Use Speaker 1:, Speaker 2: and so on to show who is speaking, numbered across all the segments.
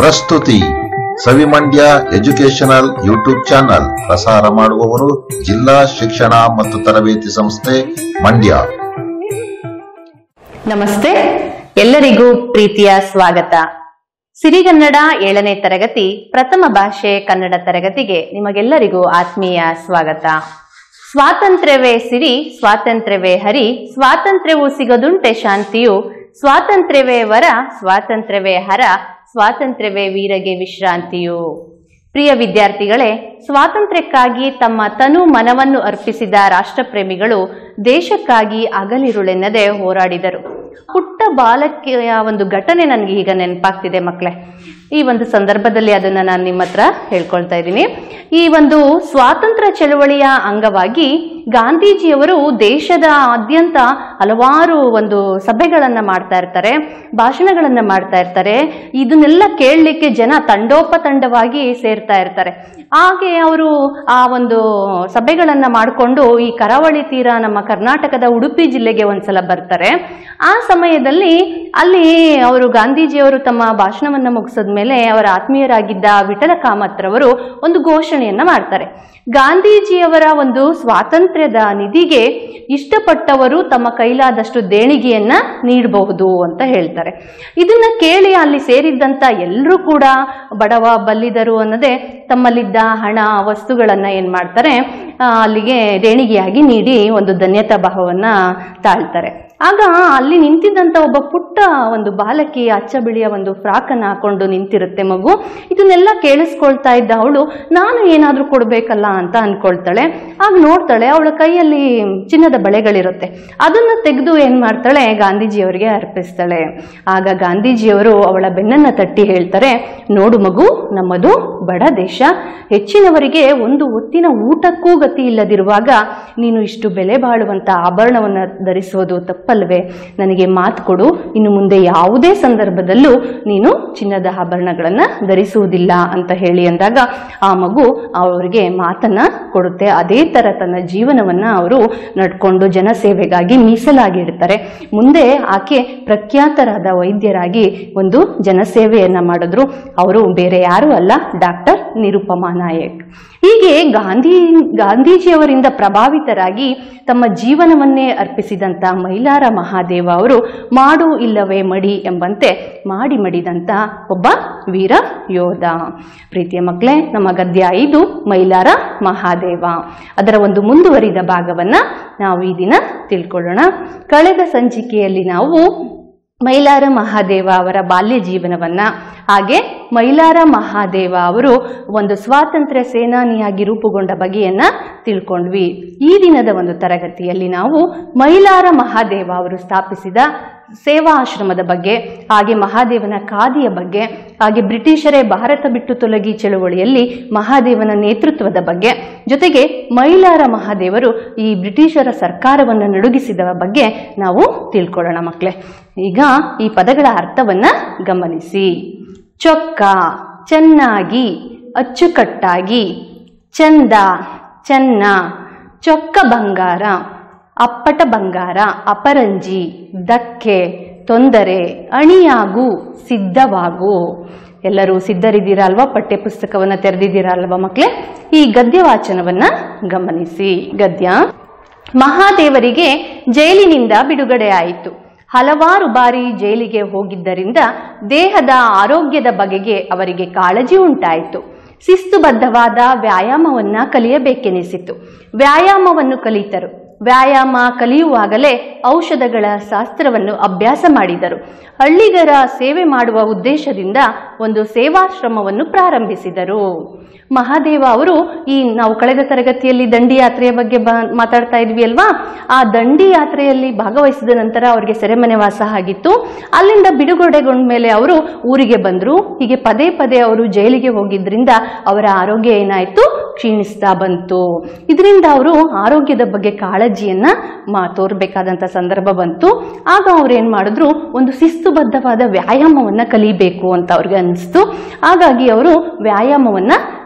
Speaker 1: ಪ್ರಸ್ತುತಿ ಸವಿಮಂಡ್ಯ educational YouTube channel ಪ್ರಸಾರ ಮಾಡುವವರು ಜಿಲ್ಲಾ ಶಿಕ್ಷಣ ಮತ್ತು ತರಬೇತಿ ಸಂಸ್ಥೆ ಮಂಡ್ಯ
Speaker 2: ನಮಸ್ತೆ ಎಲ್ಲರಿಗೂ ಪ್ರೀತಿಯ ಸ್ವಾಗತ ಸಿರಿಗನ್ನಡ ಏಳನೇ ತರಗತಿ ಪ್ರಥಮ ಭಾಷೆ ಕನ್ನಡ ತರಗತಿಗೆ ನಿಮಗೆಲ್ಲರಿಗೂ ಆತ್ಮೀಯ ಸ್ವಾಗತ ಸ್ವಾತಂತ್ರ್ಯವೇ ಸಿರಿ ಸ್ವಾತಂತ್ರ್ಯವೇ ಹರಿ ಸ್ವಾತಂತ್ರ್ಯವು ಸಿಗದುಂಟೆ ಶಾಂತಿಯು ಸ್ವಾತಂತ್ರ್ಯವೇ ವರ ಸ್ವಾತಂತ್ರ್ಯವೇ ಹರ ಸ್ವಾತಂತ್ರ್ಯವೇ ವೀರಗೆ ವಿಶ್ರಾಂತಿಯು ಪ್ರಿಯ ವಿದ್ಯಾರ್ಥಿಗಳೇ ಸ್ವಾತಂತ್ರ್ಯಕ್ಕಾಗಿ ತಮ್ಮ ತನು ಮನವನ್ನು ಅರ್ಪಿಸಿದ ರಾಷ್ಟ್ರಪ್ರೇಮಿಗಳು ದೇಶಕ್ಕಾಗಿ ಹಗಲಿರುಳೆನ್ನದೆ ಹೋರಾಡಿದರು ಪುಟ್ಟ ಬಾಲಕಿಯ ಒಂದು ಘಟನೆ ನನಗೆ ಈಗ ನೆನಪಾಗ್ತಿದೆ ಮಕ್ಕಳೇ ಈ ಒಂದು ಸಂದರ್ಭದಲ್ಲಿ ಅದನ್ನ ನಾನು ನಿಮ್ಮ ಹತ್ರ ಹೇಳ್ಕೊಳ್ತಾ ಇದ್ದೀನಿ ಈ ಒಂದು ಸ್ವಾತಂತ್ರ್ಯ ಚಳವಳಿಯ ಅಂಗವಾಗಿ ಗಾಂಧೀಜಿಯವರು ದೇಶದ ಆದ್ಯಂತ ಹಲವಾರು ಒಂದು ಸಭೆಗಳನ್ನ ಮಾಡ್ತಾ ಇರ್ತಾರೆ ಭಾಷಣಗಳನ್ನ ಮಾಡ್ತಾ ಇರ್ತಾರೆ ಇದನ್ನೆಲ್ಲ ಕೇಳಲಿಕ್ಕೆ ಜನ ತಂಡೋಪತಂಡವಾಗಿ ಸೇರ್ತಾ ಇರ್ತಾರೆ ಹಾಗೆ ಅವರು ಆ ಒಂದು ಸಭೆಗಳನ್ನ ಮಾಡಿಕೊಂಡು ಈ ಕರಾವಳಿ ತೀರ ನಮ್ಮ ಕರ್ನಾಟಕದ ಉಡುಪಿ ಜಿಲ್ಲೆಗೆ ಒಂದ್ಸಲ ಬರ್ತಾರೆ ಆ ಸಮಯದಲ್ಲಿ ಅಲ್ಲಿ ಅವರು ಗಾಂಧೀಜಿಯವರು ತಮ್ಮ ಭಾಷಣವನ್ನ ಮುಗಿಸಿದ ಮೇಲೆ ಅವರ ಆತ್ಮೀಯರಾಗಿದ್ದ ವಿಠಲ ಕಾಮತ್ರವರು ಒಂದು ಘೋಷಣೆಯನ್ನ ಮಾಡ್ತಾರೆ ಗಾಂಧೀಜಿಯವರ ಒಂದು ಸ್ವಾತಂತ್ರ್ಯದ ನಿಧಿಗೆ ಇಷ್ಟಪಟ್ಟವರು ತಮ್ಮ ಕೈಲಾದಷ್ಟು ದೇಣಿಗೆಯನ್ನ ನೀಡಬಹುದು ಅಂತ ಹೇಳ್ತಾರೆ ಇದನ್ನ ಕೇಳಿ ಅಲ್ಲಿ ಸೇರಿದ್ದಂತ ಎಲ್ಲರೂ ಕೂಡ ಬಡವ ಬಲ್ಲಿದರು ಅನ್ನೋದೇ ತಮ್ಮಲ್ಲಿದ್ದ ಹಣ ವಸ್ತುಗಳನ್ನ ಏನ್ ಮಾಡ್ತಾರೆ ಆ, ಅಲ್ಲಿಗೆ ದೇಣಿಗೆಯಾಗಿ ನೀಡಿ ಒಂದು ಧನ್ಯತಾ ಭಾವವನ್ನ ತಾಳ್ತಾರೆ ಆಗ ಅಲ್ಲಿ ನಿಂತಿದ್ದಂತ ಒಬ್ಬ ಪುಟ್ಟ ಒಂದು ಬಾಲಕಿ ಅಚ್ಚ ಬಿಳಿಯ ಒಂದು ಫ್ರಾಕ್ ಅನ್ನ ಹಾಕೊಂಡು ನಿಂತಿರುತ್ತೆ ಮಗು ಇದನ್ನೆಲ್ಲ ಕೇಳಿಸ್ಕೊಳ್ತಾ ಇದ್ದ ಅವಳು ನಾನು ಏನಾದ್ರೂ ಕೊಡ್ಬೇಕಲ್ಲ ಅಂತ ಅನ್ಕೊಳ್ತಾಳೆ ಆಗ ನೋಡ್ತಾಳೆ ಅವಳ ಕೈಯಲ್ಲಿ ಚಿನ್ನದ ಬಳೆಗಳಿರುತ್ತೆ ಅದನ್ನ ತೆಗೆದು ಏನ್ ಮಾಡ್ತಾಳೆ ಗಾಂಧೀಜಿಯವರಿಗೆ ಅರ್ಪಿಸ್ತಾಳೆ ಆಗ ಗಾಂಧೀಜಿಯವರು ಅವಳ ಬೆನ್ನನ್ನ ತಟ್ಟಿ ಹೇಳ್ತಾರೆ ನೋಡು ಮಗು ನಮ್ಮದು ಬಡ ದೇಶ ಹೆಚ್ಚಿನವರಿಗೆ ಒಂದು ಹೊತ್ತಿನ ಊಟಕ್ಕೂ ಗತಿ ಇಲ್ಲದಿರುವಾಗ ನೀನು ಇಷ್ಟು ಬೆಲೆ ಬಾಳುವಂತ ಆಭರಣವನ್ನ ಧರಿಸೋದು ತಪ್ಪಲ್ವೇ ನನಗೆ ಮಾತು ಕೊಡು ಇನ್ನು ಮುಂದೆ ಯಾವುದೇ ಸಂದರ್ಭದಲ್ಲೂ ನೀನು ಚಿನ್ನದ ಆಭರಣಗಳನ್ನ ಧರಿಸುವುದಿಲ್ಲ ಅಂತ ಹೇಳಿ ಅಂದಾಗ ಆ ಮಗು ಅವರಿಗೆ ಮಾತನ್ನ ಕೊಡುತ್ತೆ ಅದೇ ತರ ತನ್ನ ಜೀವನವನ್ನ ಅವರು ನಡ್ಕೊಂಡು ಜನಸೇವೆಗಾಗಿ ಮೀಸಲಾಗಿ ಇಡ್ತಾರೆ ಮುಂದೆ ಆಕೆ ಪ್ರಖ್ಯಾತರಾದ ವೈದ್ಯರಾಗಿ ಒಂದು ಜನಸೇವೆಯನ್ನ ಮಾಡಿದ್ರು ಅವರು ಬೇರೆ ಯಾರು ಅಲ್ಲ ಡಾಕ್ಟರ್ ನಿರುಪಮಾ ನಾಯಕ್ ಹೀಗೆ ಗಾಂಧಿ ಗಾಂಧೀಜಿಯವರಿಂದ ಪ್ರಭಾವಿತರಾಗಿ ತಮ್ಮ ಜೀವನವನ್ನೇ ಅರ್ಪಿಸಿದಂತ ಮೈಲಾರ ಮಹಾದೇವ ಅವರು ಮಾಡು ಇಲ್ಲವೇ ಮಡಿ ಎಂಬಂತೆ ಮಾಡಿ ಮಡಿದಂತ ಒಬ್ಬ ವೀರ ಯೋಧ ಪ್ರೀತಿಯ ಮಕ್ಕಳೇ ನಮ್ಮ ಗದ್ಯ ಐದು ಮೈಲಾರ ಮಹಾದೇವ ಅದರ ಒಂದು ಮುಂದುವರಿದ ಭಾಗವನ್ನ ನಾವು ಈ ದಿನ ತಿಳ್ಕೊಳ್ಳೋಣ ಕಳೆದ ಸಂಚಿಕೆಯಲ್ಲಿ ನಾವು ಮೈಲಾರ ಮಹಾದೇವ ಅವರ ಬಾಲ್ಯ ಜೀವನವನ್ನ ಹಾಗೆ ಮೈಲಾರ ಮಹಾದೇವ ಅವರು ಒಂದು ಸ್ವಾತಂತ್ರ್ಯ ಸೇನಾನಿಯಾಗಿ ರೂಪುಗೊಂಡ ಬಗೆಯನ್ನ ತಿಳ್ಕೊಂಡ್ವಿ ಈ ದಿನದ ಒಂದು ತರಗತಿಯಲ್ಲಿ ನಾವು ಮೈಲಾರ ಮಹಾದೇವ ಅವರು ಸ್ಥಾಪಿಸಿದ ಸೇವಾ ಆಶ್ರಮದ ಬಗ್ಗೆ ಹಾಗೆ ಮಹಾದೇವನ ಖಾದಿಯ ಬಗ್ಗೆ ಹಾಗೆ ಬ್ರಿಟಿಷರೇ ಭಾರತ ಬಿಟ್ಟು ತೊಲಗಿ ಚಳುವಳಿಯಲ್ಲಿ ಮಹಾದೇವನ ನೇತೃತ್ವದ ಬಗ್ಗೆ ಜೊತೆಗೆ ಮೈಲಾರ ಮಹಾದೇವರು ಈ ಬ್ರಿಟಿಷರ ಸರ್ಕಾರವನ್ನು ನಡುಗಿಸಿದ ಬಗ್ಗೆ ನಾವು ತಿಳ್ಕೊಳ್ಳೋಣ ಮಕ್ಕಳೇ ಈಗ ಈ ಪದಗಳ ಅರ್ಥವನ್ನ ಗಮನಿಸಿ ಚೊಕ್ಕ ಚೆನ್ನಾಗಿ ಅಚ್ಚುಕಟ್ಟಾಗಿ ಚಂದ ಚೆನ್ನ ಚೊಕ್ಕ ಬಂಗಾರ ಅಪ್ಪಟ ಬಂಗಾರ ಅಪರಂಜಿ ಧಕ್ಕೆ ತೊಂದರೆ ಅಣಿಯಾಗು ಸಿದ್ಧವಾಗು ಎಲ್ಲರೂ ಸಿದ್ಧರಿದ್ದೀರಾ ಅಲ್ವಾ ಪಠ್ಯ ಪುಸ್ತಕವನ್ನ ತೆರೆದಿದ್ದೀರಾ ಅಲ್ವಾ ಮಕ್ಕಳೇ ಈ ಗದ್ಯ ವಾಚನವನ್ನ ಗಮನಿಸಿ ಗದ್ಯ ಮಹಾದೇವರಿಗೆ ಜೈಲಿನಿಂದ ಬಿಡುಗಡೆ ಆಯಿತು ಹಲವಾರು ಬಾರಿ ಜೈಲಿಗೆ ಹೋಗಿದ್ದರಿಂದ ದೇಹದ ಆರೋಗ್ಯದ ಬಗೆಗೆ ಅವರಿಗೆ ಕಾಳಜಿ ಉಂಟಾಯಿತು ಶಿಸ್ತುಬದ್ಧವಾದ ವ್ಯಾಯಾಮವನ್ನ ಕಲಿಯಬೇಕೆನಿಸಿತು ವ್ಯಾಯಾಮವನ್ನು ಕಲಿತರು ವ್ಯಾಯಾಮ ಕಲಿಯುವಾಗಲೇ ಔಷಧಗಳ ಶಾಸ್ತ್ರವನ್ನು ಅಭ್ಯಾಸ ಮಾಡಿದರು ಹಳ್ಳಿಗರ ಸೇವೆ ಮಾಡುವ ಉದ್ದೇಶದಿಂದ ಒಂದು ಸೇವಾಶ್ರಮವನ್ನು ಪ್ರಾರಂಭಿಸಿದರು ಮಹಾದೇವ ಅವರು ಈ ನಾವು ಕಳೆದ ತರಗತಿಯಲ್ಲಿ ದಂಡಿ ಯಾತ್ರೆಯ ಬಗ್ಗೆ ಬ- ಮಾತಾಡ್ತಾ ಇದ್ವಿ ಅಲ್ವಾ ಆ ದಂಡಿ ಯಾತ್ರೆಯಲ್ಲಿ ಭಾಗವಹಿಸಿದ ನಂತರ ಅವರಿಗೆ ಸೆರೆಮನೆ ವಾಸ ಆಗಿತ್ತು ಅಲ್ಲಿಂದ ಬಿಡುಗಡೆಗೊಂಡ ಮೇಲೆ ಅವರು ಊರಿಗೆ ಬಂದರು ಹೀಗೆ ಪದೇ ಪದೇ ಅವರು ಜೈಲಿಗೆ ಹೋಗಿದ್ರಿಂದ ಅವರ ಆರೋಗ್ಯ ಏನಾಯ್ತು ಕ್ಷೀಣಿಸ್ತಾ ಬಂತು ಇದರಿಂದ ಅವರು ಆರೋಗ್ಯದ ಬಗ್ಗೆ ಕಾಳಜಿಯನ್ನ ಮಾ ತೋರ್ಬೇಕಾದಂತ ಸಂದರ್ಭ ಬಂತು ಆಗ ಅವ್ರು ಏನ್ ಮಾಡಿದ್ರು ಒಂದು ಶಿಸ್ತುಬದ್ಧವಾದ ವ್ಯಾಯಾಮವನ್ನ ಕಲಿಬೇಕು ಅಂತ ಅವ್ರಿಗೆ ಅನಿಸ್ತು ಹಾಗಾಗಿ ಅವರು ವ್ಯಾಯಾಮವನ್ನ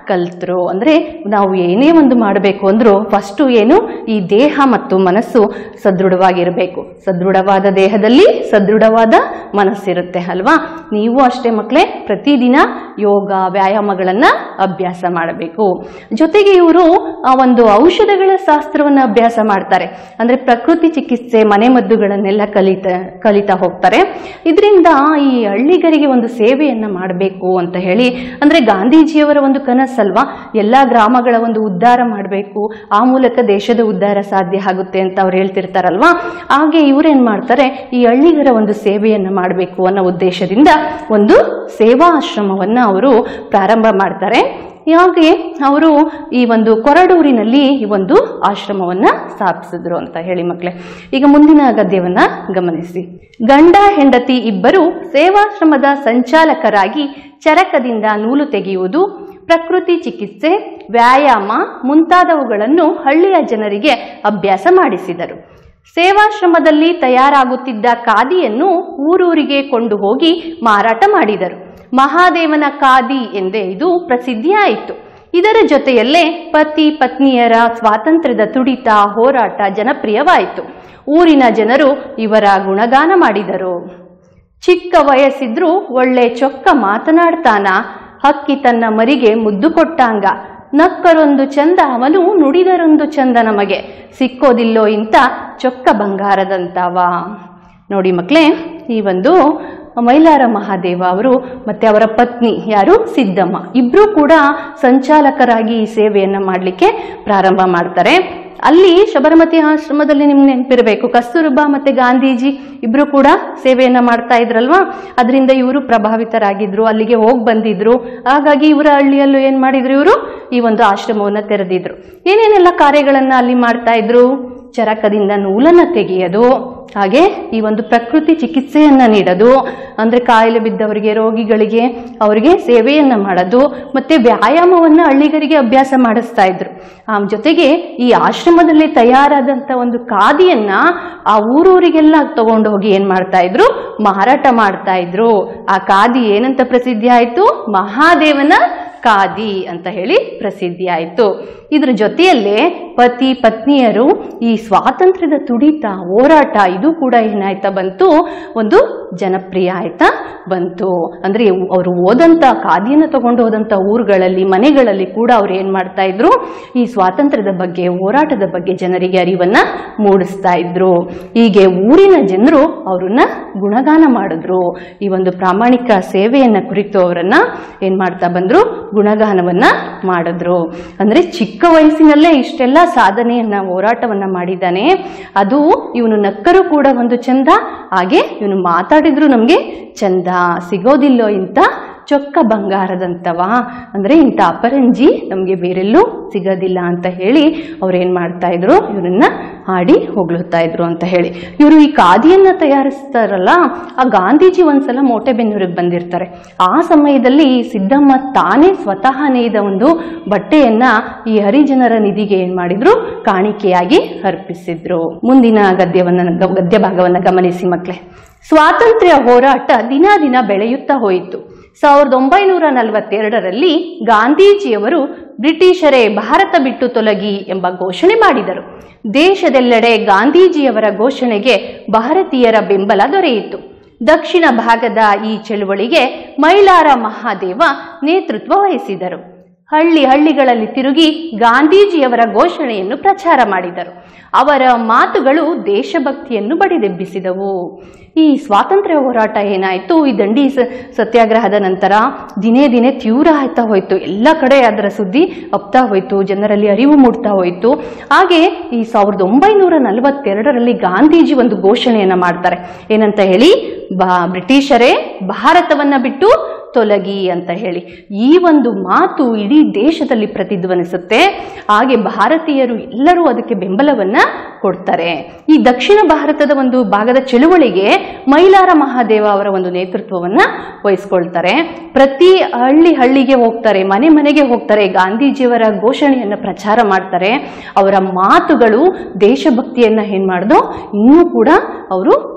Speaker 2: ಕಲ್ತರು ಅಂದ್ರೆ ನಾವು ಏನೇ ಒಂದು ಮಾಡಬೇಕು ಅಂದ್ರೂ ಫಸ್ಟು ಏನು ಈ ದೇಹ ಮತ್ತು ಮನಸ್ಸು ಸದೃಢವಾಗಿರಬೇಕು ಸದೃಢವಾದ ದೇಹದಲ್ಲಿ ಸದೃಢವಾದ ಮನಸ್ಸಿರುತ್ತೆ ಅಲ್ವಾ ನೀವು ಅಷ್ಟೇ ಮಕ್ಕಳೇ ಪ್ರತಿದಿನ ಯೋಗ ವ್ಯಾಯಾಮಗಳನ್ನ ಅಭ್ಯಾಸ ಮಾಡಬೇಕು ಜೊತೆಗೆ ಇವರು ಆ ಒಂದು ಔಷಧಗಳ ಶಾಸ್ತ್ರವನ್ನ ಅಭ್ಯಾಸ ಮಾಡ್ತಾರೆ ಅಂದ್ರೆ ಪ್ರಕೃತಿ ಚಿಕಿತ್ಸೆ ಮನೆಮದ್ದುಗಳನ್ನೆಲ್ಲ ಕಲಿತ ಕಲಿತಾ ಹೋಗ್ತಾರೆ ಇದರಿಂದ ಈ ಹಳ್ಳಿಗರಿಗೆ ಒಂದು ಸೇವೆಯನ್ನ ಮಾಡಬೇಕು ಅಂತ ಹೇಳಿ ಅಂದ್ರೆ ಗಾಂಧೀಜಿಯವರ ಒಂದು ಕನಸಲ್ವಾ ಎಲ್ಲಾ ಗ್ರಾಮಗಳ ಒಂದು ಉದ್ಧಾರ ಮಾಡಬೇಕು ಆ ಮೂಲಕ ದೇಶದ ಉದ್ಧಾರ ಸಾಧ್ಯ ಆಗುತ್ತೆ ಅಂತ ಅವ್ರು ಹೇಳ್ತಿರ್ತಾರಲ್ವಾ ಹಾಗೆ ಇವ್ರೇನ್ ಮಾಡ್ತಾರೆ ಈ ಹಳ್ಳಿಗರ ಒಂದು ಸೇವೆಯನ್ನ ಮಾಡಬೇಕು ಅನ್ನೋ ಉದ್ದೇಶದಿಂದ ಒಂದು ಸೇವಾ ಆಶ್ರಮವನ್ನ ಅವರು ಪ್ರಾರಂಭ ಮಾಡ್ತಾರೆ ಹಾಗೆ ಅವರು ಈ ಒಂದು ಕೊರಡೂರಿನಲ್ಲಿ ಈ ಒಂದು ಆಶ್ರಮವನ್ನ ಸ್ಥಾಪಿಸಿದ್ರು ಅಂತ ಹೇಳಿ ಮಕ್ಕಳೇ ಈಗ ಮುಂದಿನ ಗದ್ಯವನ್ನ ಗಮನಿಸಿ ಗಂಡ ಹೆಂಡತಿ ಇಬ್ಬರು ಸೇವಾಶ್ರಮದ ಸಂಚಾಲಕರಾಗಿ ಚರಕದಿಂದ ನೂಲು ತೆಗೆಯುವುದು ಪ್ರಕೃತಿ ಚಿಕಿತ್ಸೆ ವ್ಯಾಯಾಮ ಮುಂತಾದವುಗಳನ್ನು ಹಳ್ಳಿಯ ಜನರಿಗೆ ಅಭ್ಯಾಸ ಮಾಡಿಸಿದರು ಸೇವಾಶ್ರಮದಲ್ಲಿ ತಯಾರಾಗುತ್ತಿದ್ದ ಖಾದಿಯನ್ನು ಊರೂರಿಗೆ ಕೊಂಡು ಹೋಗಿ ಮಾರಾಟ ಮಾಡಿದರು ಮಹಾದೇವನ ಖಾದಿ ಎಂದೇ ಇದು ಪ್ರಸಿದ್ಧಿಯಾಯಿತು ಇದರ ಜೊತೆಯಲ್ಲೇ ಪತಿ ಪತ್ನಿಯರ ಸ್ವಾತಂತ್ರ್ಯದ ತುಡಿತ ಹೋರಾಟ ಜನಪ್ರಿಯವಾಯಿತು ಊರಿನ ಜನರು ಇವರ ಗುಣಗಾನ ಮಾಡಿದರು ಚಿಕ್ಕ ವಯಸ್ಸಿದ್ರೂ ಒಳ್ಳೆ ಚೊಕ್ಕ ಮಾತನಾಡ್ತಾನ ಹಕ್ಕಿ ತನ್ನ ಮರಿಗೆ ಮುದ್ದು ಕೊಟ್ಟಾಂಗ ನಕ್ಕರೊಂದು ಚಂದ ಅವನು ನುಡಿದರೊಂದು ಚಂದ ನಮಗೆ ಸಿಕ್ಕೋದಿಲ್ಲೋ ಇಂಥ ಚೊಕ್ಕ ಬಂಗಾರದಂತವ ನೋಡಿ ಮಕ್ಕಳೇ ಈ ಒಂದು ಮೈಲಾರ ಮಹಾದೇವ ಅವರು ಮತ್ತೆ ಅವರ ಪತ್ನಿ ಯಾರು ಸಿದ್ದಮ್ಮ ಇಬ್ರು ಕೂಡ ಸಂಚಾಲಕರಾಗಿ ಈ ಸೇವೆಯನ್ನ ಮಾಡಲಿಕ್ಕೆ ಪ್ರಾರಂಭ ಮಾಡ್ತಾರೆ ಅಲ್ಲಿ ಶಬರಮತಿ ಆಶ್ರಮದಲ್ಲಿ ನಿಮ್ಗೆ ನೆನಪಿರಬೇಕು ಕಸ್ತೂರ್ಬಾ ಮತ್ತೆ ಗಾಂಧೀಜಿ ಇಬ್ರು ಕೂಡ ಸೇವೆಯನ್ನ ಮಾಡ್ತಾ ಇದ್ರಲ್ವಾ ಅದರಿಂದ ಇವರು ಪ್ರಭಾವಿತರಾಗಿದ್ರು ಅಲ್ಲಿಗೆ ಹೋಗಿ ಬಂದಿದ್ರು ಹಾಗಾಗಿ ಇವರ ಹಳ್ಳಿಯಲ್ಲೂ ಏನ್ ಮಾಡಿದ್ರು ಇವರು ಈ ಒಂದು ಆಶ್ರಮವನ್ನ ತೆರೆದಿದ್ರು ಏನೇನೆಲ್ಲ ಕಾರ್ಯಗಳನ್ನ ಅಲ್ಲಿ ಮಾಡ್ತಾ ಇದ್ರು ಚರಕದಿಂದ ನೂಲನ್ನ ತೆಗೆಯೋದು ಹಾಗೆ ಈ ಒಂದು ಪ್ರಕೃತಿ ಚಿಕಿತ್ಸೆಯನ್ನ ನೀಡೋದು ಅಂದ್ರೆ ಕಾಯಿಲೆ ಬಿದ್ದವರಿಗೆ ರೋಗಿಗಳಿಗೆ ಅವರಿಗೆ ಸೇವೆಯನ್ನ ಮಾಡೋದು ಮತ್ತೆ ವ್ಯಾಯಾಮವನ್ನ ಹಳ್ಳಿಗರಿಗೆ ಅಭ್ಯಾಸ ಮಾಡಿಸ್ತಾ ಇದ್ರು ಆ ಜೊತೆಗೆ ಈ ಆಶ್ರಮದಲ್ಲಿ ತಯಾರಾದಂತ ಒಂದು ಖಾದಿಯನ್ನ ಆ ಊರೂರಿಗೆಲ್ಲ ತಗೊಂಡು ಹೋಗಿ ಏನ್ ಮಾಡ್ತಾ ಇದ್ರು ಮಾರಾಟ ಮಾಡ್ತಾ ಇದ್ರು ಆ ಖಾದಿ ಏನಂತ ಪ್ರಸಿದ್ಧಿ ಆಯ್ತು ಮಹಾದೇವನ ಖಾದಿ ಅಂತ ಹೇಳಿ ಪ್ರಸಿದ್ಧಿ ಆಯಿತು ಇದ್ರ ಜೊತೆಯಲ್ಲೇ ಪತಿ ಪತ್ನಿಯರು ಈ ಸ್ವಾತಂತ್ರ್ಯದ ತುಡಿತ ಹೋರಾಟ ಇದು ಕೂಡ ಏನಾಯ್ತಾ ಬಂತು ಒಂದು ಜನಪ್ರಿಯ ಆಯ್ತಾ ಬಂತು ಅಂದ್ರೆ ಅವರು ಓದಂತ ಖಾದಿಯನ್ನು ತಗೊಂಡು ಹೋದಂತ ಊರುಗಳಲ್ಲಿ ಮನೆಗಳಲ್ಲಿ ಕೂಡ ಅವ್ರು ಏನ್ ಮಾಡ್ತಾ ಇದ್ರು ಈ ಸ್ವಾತಂತ್ರ್ಯದ ಬಗ್ಗೆ ಹೋರಾಟದ ಬಗ್ಗೆ ಜನರಿಗೆ ಅರಿವನ್ನ ಮೂಡಿಸ್ತಾ ಇದ್ರು ಹೀಗೆ ಊರಿನ ಜನರು ಅವ್ರನ್ನ ಗುಣಗಾನ ಮಾಡಿದ್ರು ಈ ಒಂದು ಪ್ರಾಮಾಣಿಕ ಸೇವೆಯನ್ನ ಕುರಿತು ಅವರನ್ನ ಏನ್ ಮಾಡ್ತಾ ಬಂದ್ರು ಗುಣಗಾನವನ್ನ ಮಾಡಿದ್ರು ಅಂದ್ರೆ ಚಿಕ್ಕ ವಯಸ್ಸಿನಲ್ಲೇ ಇಷ್ಟೆಲ್ಲ ಸಾಧನೆಯನ್ನ ಹೋರಾಟವನ್ನ ಮಾಡಿದ್ದಾನೆ ಅದು ಇವನು ನಕ್ಕರು ಕೂಡ ಒಂದು ಚಂದ ಹಾಗೆ ಇವನು ಮಾತಾಡಿದ್ರು ನಮ್ಗೆ ಚಂದ ಸಿಗೋದಿಲ್ಲೋ ಇಂಥ ಚೊಕ್ಕ ಬಂಗಾರದಂತವ ಅಂದ್ರೆ ಇಂಥ ಅಪರಂಜಿ ನಮಗೆ ಬೇರೆಲ್ಲೂ ಸಿಗೋದಿಲ್ಲ ಅಂತ ಹೇಳಿ ಅವ್ರು ಏನ್ ಮಾಡ್ತಾ ಇದ್ರು ಇವರನ್ನ ಹಾಡಿ ಹೊಗಳುತ್ತಾ ಇದ್ರು ಅಂತ ಹೇಳಿ ಇವರು ಈ ಖಾದಿಯನ್ನ ತಯಾರಿಸ್ತಾರಲ್ಲ ಆ ಗಾಂಧೀಜಿ ಒಂದ್ಸಲ ಮೋಟೆಬೆನ್ನೂರಿಗೆ ಬಂದಿರ್ತಾರೆ ಆ ಸಮಯದಲ್ಲಿ ಸಿದ್ದಮ್ಮ ತಾನೇ ಸ್ವತಃ ನೇಯ್ದ ಒಂದು ಬಟ್ಟೆಯನ್ನ ಈ ಹರಿಜನರ ನಿಧಿಗೆ ಏನ್ ಮಾಡಿದ್ರು ಕಾಣಿಕೆಯಾಗಿ ಅರ್ಪಿಸಿದ್ರು ಮುಂದಿನ ಗದ್ಯವನ್ನ ಗದ್ಯ ಭಾಗವನ್ನ ಗಮನಿಸಿ ಮಕ್ಕಳೇ ಸ್ವಾತಂತ್ರ್ಯ ಹೋರಾಟ ದಿನ ದಿನ ಬೆಳೆಯುತ್ತಾ ಹೋಯಿತು ಸಾವಿರದ ಒಂಬೈನೂರ ನಲವತ್ತೆರಡರಲ್ಲಿ ಗಾಂಧೀಜಿಯವರು ಬ್ರಿಟಿಷರೇ ಭಾರತ ಬಿಟ್ಟು ತೊಲಗಿ ಎಂಬ ಘೋಷಣೆ ಮಾಡಿದರು ದೇಶದೆಲ್ಲೆಡೆ ಗಾಂಧೀಜಿಯವರ ಘೋಷಣೆಗೆ ಭಾರತೀಯರ ಬೆಂಬಲ ದೊರೆಯಿತು ದಕ್ಷಿಣ ಭಾಗದ ಈ ಚಳುವಳಿಗೆ ಮೈಲಾರ ಮಹಾದೇವ ನೇತೃತ್ವ ವಹಿಸಿದರು ಹಳ್ಳಿ ಹಳ್ಳಿಗಳಲ್ಲಿ ತಿರುಗಿ ಗಾಂಧೀಜಿಯವರ ಘೋಷಣೆಯನ್ನು ಪ್ರಚಾರ ಮಾಡಿದರು ಅವರ ಮಾತುಗಳು ದೇಶಭಕ್ತಿಯನ್ನು ಬಡಿದೆಬ್ಬಿಸಿದವು ಈ ಸ್ವಾತಂತ್ರ್ಯ ಹೋರಾಟ ಏನಾಯಿತು ಈ ದಂಡಿ ಸ- ಸತ್ಯಾಗ್ರಹದ ನಂತರ ದಿನೇ ದಿನೇ ತೀವ್ರ ಆಯ್ತಾ ಹೋಯ್ತು ಎಲ್ಲ ಕಡೆ ಅದರ ಸುದ್ದಿ ಹಬ್ತಾ ಹೋಯ್ತು ಜನರಲ್ಲಿ ಅರಿವು ಮೂಡ್ತಾ ಹೋಯ್ತು ಹಾಗೆ ಈ ಸಾವಿರದ ಒಂಬೈನೂರ ನಲವತ್ತೆರಡರಲ್ಲಿ ಗಾಂಧೀಜಿ ಒಂದು ಘೋಷಣೆಯನ್ನ ಮಾಡ್ತಾರೆ ಏನಂತ ಹೇಳಿ ಬಾ ಬ್ರಿಟಿಷರೇ ಭಾರತವನ್ನ ಬಿಟ್ಟು ತೊಲಗಿ ಅಂತ ಹೇಳಿ ಈ ಒಂದು ಮಾತು ಇಡೀ ದೇಶದಲ್ಲಿ ಪ್ರತಿಧ್ವನಿಸುತ್ತೆ ಹಾಗೆ ಭಾರತೀಯರು ಎಲ್ಲರೂ ಅದಕ್ಕೆ ಬೆಂಬಲವನ್ನ ಕೊಡ್ತಾರೆ ಈ ದಕ್ಷಿಣ ಭಾರತದ ಒಂದು ಭಾಗದ ಚಳುವಳಿಗೆ ಮೈಲಾರ ಮಹಾದೇವ ಅವರ ಒಂದು ನೇತೃತ್ವವನ್ನ ವಹಿಸ್ಕೊಳ್ತಾರೆ ಪ್ರತಿ ಹಳ್ಳಿ ಹಳ್ಳಿಗೆ ಹೋಗ್ತಾರೆ ಮನೆ ಮನೆಗೆ ಹೋಗ್ತಾರೆ ಗಾಂಧೀಜಿಯವರ ಘೋಷಣೆಯನ್ನ ಪ್ರಚಾರ ಮಾಡ್ತಾರೆ ಅವರ ಮಾತುಗಳು ದೇಶಭಕ್ತಿಯನ್ನ ಏನ್ ಮಾಡ್ದು ಇನ್ನೂ ಕೂಡ ಅವರು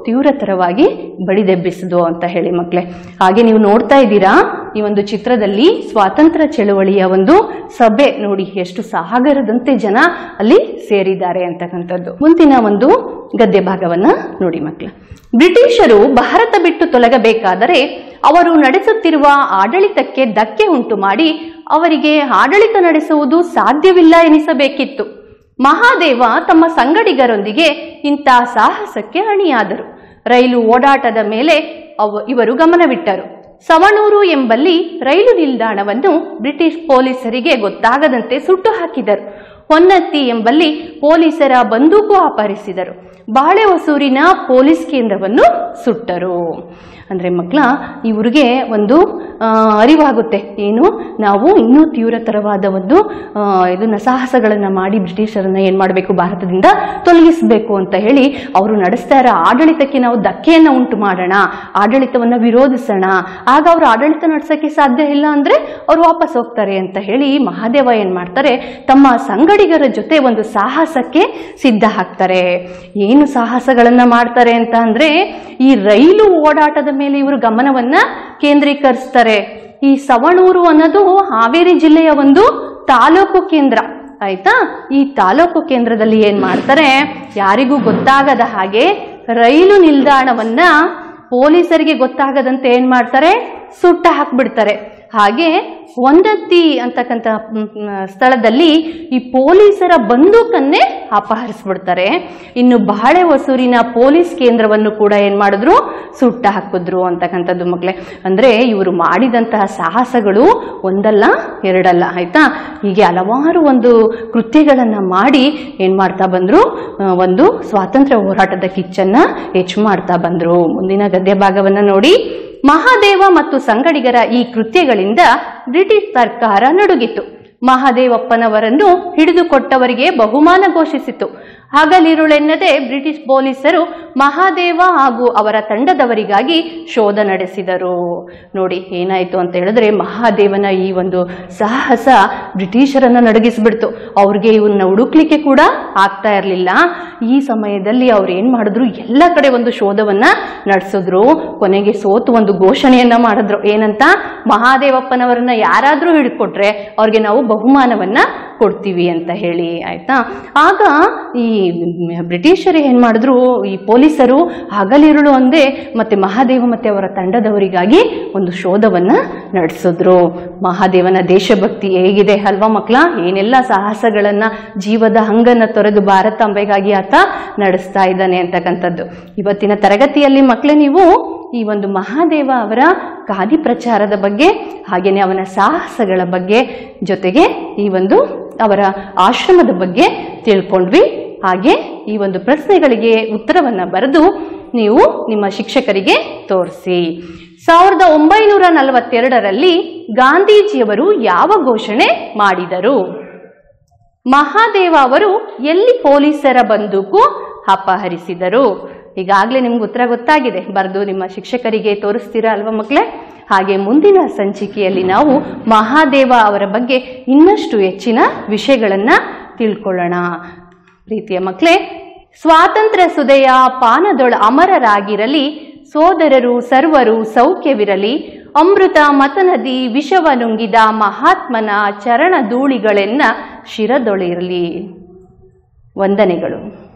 Speaker 2: ತೀವ್ರತರವಾಗಿ ಬಡಿದೆಬ್ಬಿಸಿದ್ವು ಅಂತ ಹೇಳಿ ಮಕ್ಕಳೇ ಹಾಗೆ ನೀವು ನೋಡ್ತಾ ಇದ್ದೀರಾ ಈ ಒಂದು ಚಿತ್ರದಲ್ಲಿ ಸ್ವಾತಂತ್ರ್ಯ ಚಳವಳಿಯ ಒಂದು ಸಭೆ ನೋಡಿ ಎಷ್ಟು ಸಾಗರದಂತೆ ಜನ ಅಲ್ಲಿ ಸೇರಿದ್ದಾರೆ ಅಂತಕ್ಕಂಥದ್ದು ಮುಂದಿನ ಒಂದು ಗದ್ಯ ಭಾಗವನ್ನ ನೋಡಿ ಮಕ್ಕಳ ಬ್ರಿಟಿಷರು ಭಾರತ ಬಿಟ್ಟು ತೊಲಗಬೇಕಾದರೆ ಅವರು ನಡೆಸುತ್ತಿರುವ ಆಡಳಿತಕ್ಕೆ ಧಕ್ಕೆ ಉಂಟು ಮಾಡಿ ಅವರಿಗೆ ಆಡಳಿತ ನಡೆಸುವುದು ಸಾಧ್ಯವಿಲ್ಲ ಎನಿಸಬೇಕಿತ್ತು ಮಹಾದೇವ ತಮ್ಮ ಸಂಗಡಿಗರೊಂದಿಗೆ ಇಂಥ ಸಾಹಸಕ್ಕೆ ಅಣಿಯಾದರು ರೈಲು ಓಡಾಟದ ಮೇಲೆ ಅವ ಇವರು ಗಮನವಿಟ್ಟರು ಸವಣೂರು ಎಂಬಲ್ಲಿ ರೈಲು ನಿಲ್ದಾಣವನ್ನು ಬ್ರಿಟಿಷ್ ಪೊಲೀಸರಿಗೆ ಗೊತ್ತಾಗದಂತೆ ಸುಟ್ಟು ಹಾಕಿದರು ಹೊನ್ನತ್ತಿ ಎಂಬಲ್ಲಿ ಪೊಲೀಸರ ಬಂದೂಕು ಅಪಹರಿಸಿದರು ಬಾಳೆ ಹೊಸೂರಿನ ಪೊಲೀಸ್ ಕೇಂದ್ರವನ್ನು ಸುಟ್ಟರು ಅಂದರೆ ಮಕ್ಕಳ ಇವ್ರಿಗೆ ಒಂದು ಆ, ಅರಿವಾಗುತ್ತೆ ಏನು ನಾವು ಇನ್ನೂ ತೀವ್ರತರವಾದ ಒಂದು ಆ, ಇದನ್ನ ಸಾಹಸಗಳನ್ನು ಮಾಡಿ ಬ್ರಿಟಿಷರನ್ನ ಏನು ಮಾಡಬೇಕು ಭಾರತದಿಂದ ತೊಲಗಿಸಬೇಕು ಅಂತ ಹೇಳಿ ಅವರು ನಡೆಸ್ತಾ ಇರೋ ಆಡಳಿತಕ್ಕೆ ನಾವು ಧಕ್ಕೆಯನ್ನು ಉಂಟು ಮಾಡೋಣ ಆಡಳಿತವನ್ನು ವಿರೋಧಿಸೋಣ ಆಗ ಅವರು ಆಡಳಿತ ನಡೆಸೋಕ್ಕೆ ಸಾಧ್ಯ ಇಲ್ಲ ಅಂದರೆ ಅವರು ವಾಪಸ್ ಹೋಗ್ತಾರೆ ಅಂತ ಹೇಳಿ ಮಹಾದೇವ ಏನು ಮಾಡ್ತಾರೆ ತಮ್ಮ ಸಂಗಡಿಗರ ಜೊತೆ ಒಂದು ಸಾಹಸಕ್ಕೆ ಸಿದ್ಧ ಹಾಕ್ತಾರೆ ಏನು ಸಾಹಸಗಳನ್ನ ಮಾಡ್ತಾರೆ ಅಂತ ಅಂದ್ರೆ ಈ ರೈಲು ಓಡಾಟದ ಮೇಲೆ ಇವರು ಗಮನವನ್ನ ಕೇಂದ್ರೀಕರಿಸ್ತಾರೆ ಈ ಸವಣೂರು ಅನ್ನೋದು ಹಾವೇರಿ ಜಿಲ್ಲೆಯ ಒಂದು ತಾಲೂಕು ಕೇಂದ್ರ ಆಯ್ತಾ ಈ ತಾಲೂಕು ಕೇಂದ್ರದಲ್ಲಿ ಏನ್ ಮಾಡ್ತಾರೆ ಯಾರಿಗೂ ಗೊತ್ತಾಗದ ಹಾಗೆ ರೈಲು ನಿಲ್ದಾಣವನ್ನ ಪೊಲೀಸರಿಗೆ ಗೊತ್ತಾಗದಂತೆ ಏನ್ ಮಾಡ್ತಾರೆ ಸುಟ್ಟ ಹಾಕ್ಬಿಡ್ತಾರೆ ಹಾಗೆ ಒಂದತ್ತಿ ಅಂತಕ್ಕಂಥ ಮ್, ಮ್, ಸ್ಥಳದಲ್ಲಿ ಈ ಪೊಲೀಸರ ಬಂದೂಕನ್ನೇ ಅಪಹರಿಸ್ಬಿಡ್ತಾರೆ ಇನ್ನು ಬಾಳೆ ಹೊಸೂರಿನ ಪೊಲೀಸ್ ಕೇಂದ್ರವನ್ನು ಕೂಡ ಏನ್ ಮಾಡಿದ್ರು ಸುಟ್ಟ ಹಾಕಿದ್ರು ಅಂತಕ್ಕಂಥದ್ದು ಮಕ್ಕಳೇ ಅಂದ್ರೆ ಇವರು ಮಾಡಿದಂತಹ ಸಾಹಸಗಳು ಒಂದಲ್ಲ ಎರಡಲ್ಲ ಆಯ್ತಾ ಹೀಗೆ ಹಲವಾರು ಒಂದು ಕೃತ್ಯಗಳನ್ನ ಮಾಡಿ ಏನ್ ಮಾಡ್ತಾ ಬಂದ್ರು ಆ, ಒಂದು ಸ್ವಾತಂತ್ರ್ಯ ಹೋರಾಟದ ಕಿಚ್ಚನ್ನ ಹೆಚ್ಚು ಮಾಡ್ತಾ ಬಂದ್ರು ಮುಂದಿನ ಗದ್ಯ ಭಾಗವನ್ನ ನೋಡಿ ಮಹಾದೇವ ಮತ್ತು ಸಂಗಡಿಗರ ಈ ಕೃತ್ಯಗಳಿಂದ ಬ್ರಿಟಿಷ್ ಸರ್ಕಾರ ನಡುಗಿತು ಮಹಾದೇವಪ್ಪನವರನ್ನು ಹಿಡಿದುಕೊಟ್ಟವರಿಗೆ ಬಹುಮಾನ ಘೋಷಿಸಿತು ಹಗಲಿರುಳೆನ್ನದೆ ಬ್ರಿಟಿಷ್ ಪೊಲೀಸರು ಮಹಾದೇವ ಹಾಗೂ ಅವರ ತಂಡದವರಿಗಾಗಿ ಶೋಧ ನಡೆಸಿದರು ನೋಡಿ ಏನಾಯ್ತು ಅಂತ ಹೇಳಿದ್ರೆ ಮಹಾದೇವನ ಈ ಒಂದು ಸಾಹಸ ಬ್ರಿಟಿಷರನ್ನ ನಡಗಿಸ್ಬಿಡ್ತು ಅವ್ರಿಗೆ ಇವನ್ನ ಹುಡುಕ್ಲಿಕ್ಕೆ ಕೂಡ ಆಗ್ತಾ ಇರಲಿಲ್ಲ ಈ ಸಮಯದಲ್ಲಿ ಅವ್ರು ಏನ್ ಮಾಡಿದ್ರು ಎಲ್ಲ ಕಡೆ ಒಂದು ಶೋಧವನ್ನ ನಡೆಸಿದ್ರು ಕೊನೆಗೆ ಸೋತು ಒಂದು ಘೋಷಣೆಯನ್ನ ಮಾಡಿದ್ರು ಏನಂತ ಮಹಾದೇವಪ್ಪನವರನ್ನ ಯಾರಾದ್ರೂ ಹಿಡ್ಕೊಟ್ರೆ ಅವ್ರಿಗೆ ನಾವು ಬಹುಮಾನವನ್ನ ಕೊಡ್ತೀವಿ ಅಂತ ಹೇಳಿ ಆಯ್ತಾ ಆಗ ಈ ಬ್ರಿಟಿಷರು ಏನ್ ಮಾಡಿದ್ರು ಈ ಪೊಲೀಸರು ಹಗಲಿರುಳು ಒಂದೇ ಮತ್ತೆ ಮಹಾದೇವ ಮತ್ತೆ ಅವರ ತಂಡದವರಿಗಾಗಿ ಒಂದು ಶೋಧವನ್ನ ನಡೆಸಿದ್ರು ಮಹಾದೇವನ ದೇಶಭಕ್ತಿ ಹೇಗಿದೆ ಅಲ್ವಾ ಮಕ್ಕಳ ಏನೆಲ್ಲ ಸಾಹಸಗಳನ್ನ ಜೀವದ ಹಂಗನ್ನ ತೊರೆದು ಭಾರತಾಂಬೆಗಾಗಿ ಆತ ನಡೆಸ್ತಾ ಇದ್ದಾನೆ ಅಂತಕ್ಕಂಥದ್ದು ಇವತ್ತಿನ ತರಗತಿಯಲ್ಲಿ ಮಕ್ಕಳೇ ನೀವು ಈ ಒಂದು ಮಹಾದೇವ ಅವರ ಖಾದಿ ಪ್ರಚಾರದ ಬಗ್ಗೆ ಹಾಗೆಯೇ ಅವನ ಸಾಹಸಗಳ ಬಗ್ಗೆ ಜೊತೆಗೆ ಈ ಒಂದು ಅವರ ಆಶ್ರಮದ ಬಗ್ಗೆ ತಿಳ್ಕೊಂಡ್ವಿ ಹಾಗೆ ಈ ಒಂದು ಪ್ರಶ್ನೆಗಳಿಗೆ ಉತ್ತರವನ್ನ ಬರೆದು ನೀವು ನಿಮ್ಮ ಶಿಕ್ಷಕರಿಗೆ ತೋರಿಸಿ ಸಾವಿರದ ಒಂಬೈನೂರ ನಲವತ್ತೆರಡರಲ್ಲಿ ಗಾಂಧೀಜಿಯವರು ಯಾವ ಘೋಷಣೆ ಮಾಡಿದರು ಮಹಾದೇವ ಅವರು ಎಲ್ಲಿ ಪೊಲೀಸರ ಬಂದೂಕು ಅಪಹರಿಸಿದರು ಈಗಾಗಲೇ ನಿಮ್ಗೆ ಉತ್ತರ ಗೊತ್ತಾಗಿದೆ ಬರೆದು ನಿಮ್ಮ ಶಿಕ್ಷಕರಿಗೆ ತೋರಿಸ್ತೀರಾ ಅಲ್ವಾ ಮಕ್ಕಳೇ ಹಾಗೆ ಮುಂದಿನ ಸಂಚಿಕೆಯಲ್ಲಿ ನಾವು ಮಹಾದೇವ ಅವರ ಬಗ್ಗೆ ಇನ್ನಷ್ಟು ಹೆಚ್ಚಿನ ವಿಷಯಗಳನ್ನ ತಿಳ್ಕೊಳ್ಳೋಣ ಪ್ರೀತಿಯ ಮಕ್ಕಳೇ ಸ್ವಾತಂತ್ರ್ಯ ಸುದೆಯ ಪಾನದೊಳ ಅಮರರಾಗಿರಲಿ ಸೋದರರು ಸರ್ವರು ಸೌಖ್ಯವಿರಲಿ ಅಮೃತ ಮತನದಿ ವಿಷವ ನುಂಗಿದ ಮಹಾತ್ಮನ ಚರಣ ಧೂಳಿಗಳೆನ್ನ ಶಿರದೊಳಿರಲಿ ವಂದನೆಗಳು